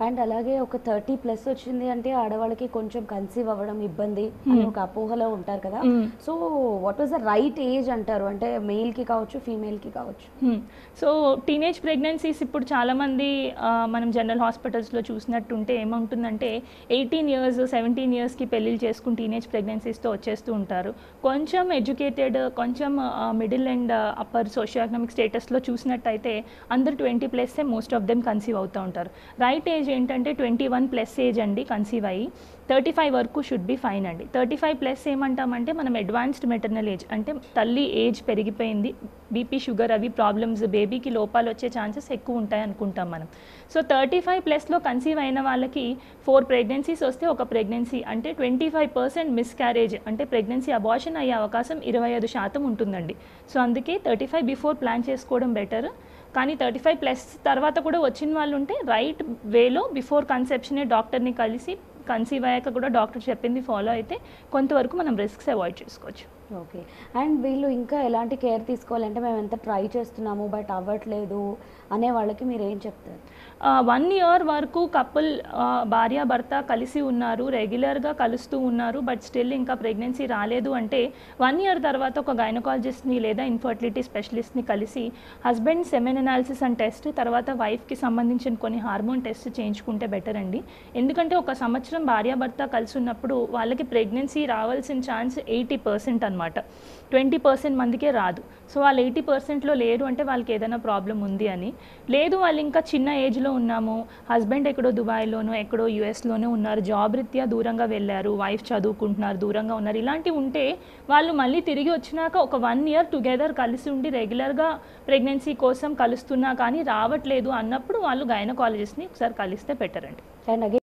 And అలాగే ఒక thirty plus వచ్చింది అంటే ఆడవాళ్ళకి కొంచెం కన్సీవ్ అవ్వడం ఇబ్బంది అని ఒక అపోహలో ఉంటారు కదా Hmm. So what was the right age అంటారు అంటే మేల్ కి కావచ్చు ఫీమేల్ కి కావచ్చు సో టీనేజ్ ప్రెగ్నెన్సీస్ ఇప్పుడు చాలామంది ఆ, మనం జనరల్ హాస్పిటల్స్లో చూసినట్టుంటే ఏమవుతుందంటే ఎయిటీన్ ఇయర్స్ సెవెంటీన్ ఇయర్స్కి పెళ్ళిళ్ళు చేసుకుని టీనేజ్ ప్రెగ్నెన్సీస్తో వచ్చేస్తూ ఉంటారు కొంచెం ఎడ్యుకేటెడ్ కొంచెం middle and upper socio economic స్టేటస్లో చూసినట్టయితే అందరు ట్వంటీ ప్లస్సే మోస్ట్ ఆఫ్ దెమ్ కన్సీవ్ అవుతూ ఉంటారు రైట్ ఏజ్ ఏంటంటే ట్వంటీ వన్ ప్లస్ ఏజ్ అండి కన్సీవ్ అయ్యి థర్టీ ఫైవ్ వరకు షుడ్ బి ఫైన్ అండి థర్టీ ఫైవ్ ప్లస్ ఏమంటామంటే మనం అడ్వాన్స్డ్ మెటర్నల్ ఏజ్ అంటే తల్లి ఏజ్ పెరిగిపోయింది బీపీ షుగర్ అవి ప్రాబ్లమ్స్ బేబీకి లోపాలు వచ్చే ఛాన్సెస్ ఎక్కువ ఉంటాయి అనుకుంటాం మనం సో థర్టీ ఫైవ్ ప్లస్లో కన్సీవ్ అయిన వాళ్ళకి ఫోర్ ప్రెగ్నెన్సీస్ వస్తే ఒక ప్రెగ్నెన్సీ అంటే ట్వంటీ ఫైవ్ పర్సెంట్ మిస్క్యారేజ్ అంటే ప్రెగ్నెన్సీ అబార్షన్ అయ్యే అవకాశం ఇరవై ఐదు శాతం ఉంటుందండి సో అందుకే థర్టీ ఫైవ్ బిఫోర్ ప్లాన్ చేసుకోవడం బెటర్ కానీ థర్టీ ఫైవ్ ప్లస్ తర్వాత కూడా వచ్చిన వాళ్ళు ఉంటే రైట్ వేలో బిఫోర్ కన్సెప్షనే డాక్టర్ని కలిసి కన్సీవ్ అయ్యాక కూడా డాక్టర్ చెప్పింది ఫాలో అయితే కొంతవరకు మనం రిస్క్స్ అవాయిడ్ చేసుకోవచ్చు ఓకే అండ్ వీళ్ళు ఇంకా ఎలాంటి కేర్ తీసుకోవాలంటే మేము ఎంత ట్రై చేస్తున్నాము బట్ అవ్వట్లేదు అనే వాళ్ళకి మీరు ఏం చెప్తారు వన్ ఇయర్ వరకు కపుల్ భార్య భర్త కలిసి ఉన్నారు రెగ్యులర్గా కలుస్తూ ఉన్నారు బట్ స్టిల్ ఇంకా ప్రెగ్నెన్సీ రాలేదు అంటే వన్ ఇయర్ తర్వాత ఒక గైనకాలజిస్ట్ని లేదా ఇన్ఫర్టిలిటీ స్పెషలిస్ట్ని కలిసి husband semen analysis and test తర్వాత వైఫ్కి సంబంధించిన కొన్ని హార్మోన్ టెస్ట్ చేయించుకుంటే బెటర్ అండి ఎందుకంటే ఒక సంవత్సరం భార్య భర్త కలిసి ఉన్నప్పుడు వాళ్ళకి ప్రెగ్నెన్సీ రావాల్సిన ఛాన్స్ ఎయిటీ పర్సెంట్ అనమాట ట్వంటీ పర్సెంట్ మందికే రాదు సో వాళ్ళు ఎయిటీ పర్సెంట్లో లేరు అంటే వాళ్ళకి ఏదైనా ప్రాబ్లం ఉంది అని లేదు వాళ్ళు ఇంకా చిన్న ఏజ్లో ఉన్నాము హస్బెండ్ ఎక్కడో దుబాయ్లోనో ఎక్కడో యూఎస్లోనో ఉన్నారు జాబ్ రీత్యా దూరంగా వెళ్ళారు వైఫ్ చదువుకుంటున్నారు దూరంగా ఉన్నారు ఇలాంటివి ఉంటే వాళ్ళు మళ్ళీ తిరిగి వచ్చినాక ఒక వన్ ఇయర్ టుగెదర్ కలిసి ఉండి రెగ్యులర్గా ప్రెగ్నెన్సీ కోసం కలుస్తున్నా కానీ రావట్లేదు అన్నప్పుడు వాళ్ళు గైనకాలజిస్ట్ని ఒకసారి కలిస్తే బెటర్ అండి అండ్ అగైన్